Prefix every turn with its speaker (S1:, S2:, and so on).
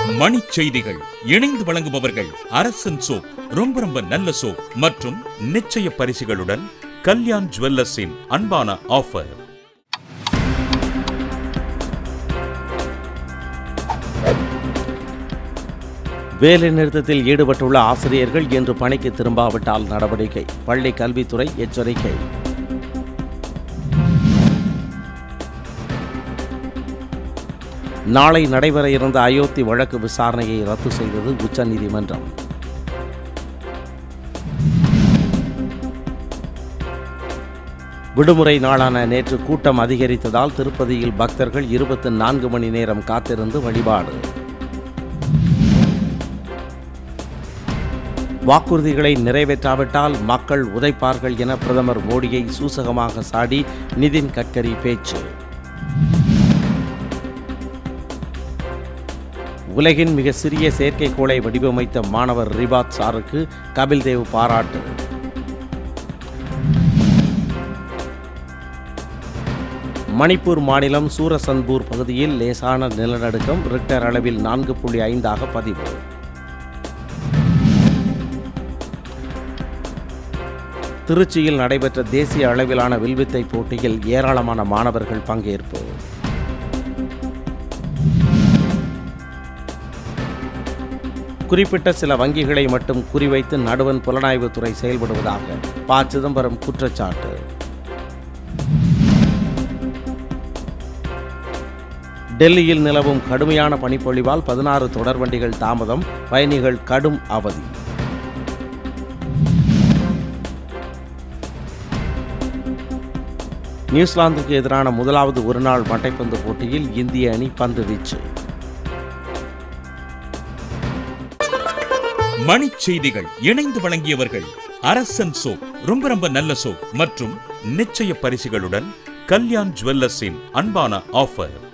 S1: மணிச் செய்திகள் இணைந்து வழங்குபவர்கள் அரசன் சோப் ரொம்ப ரொம்ப நல்ல சோப் மற்றும் நிச்சய பரிசுகளுடன் கல்யாண் ஜுவல்லர்ஸின் அன்பான ஆஃபர்
S2: வேலை நிறுத்தத்தில் ஈடுபட்டுள்ள ஆசிரியர்கள் இன்று பணிக்கு திரும்பாவிட்டால் நடவடிக்கை பள்ளி கல்வித்துறை எச்சரிக்கை நாளை நடைபெற இருந்த அயோத்தி வழக்கு விசாரணையை ரத்து செய்தது உச்சநீதிமன்றம் விடுமுறை நாளான நேற்று கூட்டம் அதிகரித்ததால் திருப்பதியில் பக்தர்கள் இருபத்தி நான்கு மணி நேரம் காத்திருந்து வழிபாடு வாக்குறுதிகளை நிறைவேற்றாவிட்டால் மக்கள் உதைப்பார்கள் என பிரதமர் மோடியை சூசகமாக சாடி நிதின் கட்கரி பேச்சு உலகின் மிக சிறிய செயற்கைக்கோளை வடிவமைத்த மாணவர் ரிபாத் சாருக்கு கபில் தேவ் பாராட்டு மணிப்பூர் மாநிலம் சூரசன்பூர் பகுதியில் லேசான நிலநடுக்கம் ரிக்டர் அளவில் நான்கு புள்ளி ஐந்தாக பதிவு திருச்சியில் நடைபெற்ற தேசிய அளவிலான வில்வித்தை போட்டியில் ஏராளமான மாணவர்கள் பங்கேற்பு குறிப்பிட்ட சில வங்கிகளை மட்டும் குறிவைத்து நடுவன் புலனாய்வுத்துறை செயல்படுவதாக ப சிதம்பரம் குற்றச்சாட்டு டெல்லியில் நிலவும் கடுமையான பனிப்பொழிவால் பதினாறு தொடர்வண்டிகள் தாமதம் பயணிகள் கடும் அவதி நியூசிலாந்துக்கு எதிரான முதலாவது ஒருநாள் மட்டைப்பந்து போட்டியில் இந்திய அணி பந்து வீச்சு
S1: மணிச் செய்திகள் இணைந்து வழங்கியவர்கள் அரசன் சோப் ரொம்ப ரொம்ப நல்ல சோப் மற்றும் நிச்சய பரிசுகளுடன் கல்யாண் ஜுவல்லர்ஸின் அன்பான ஆஃபர்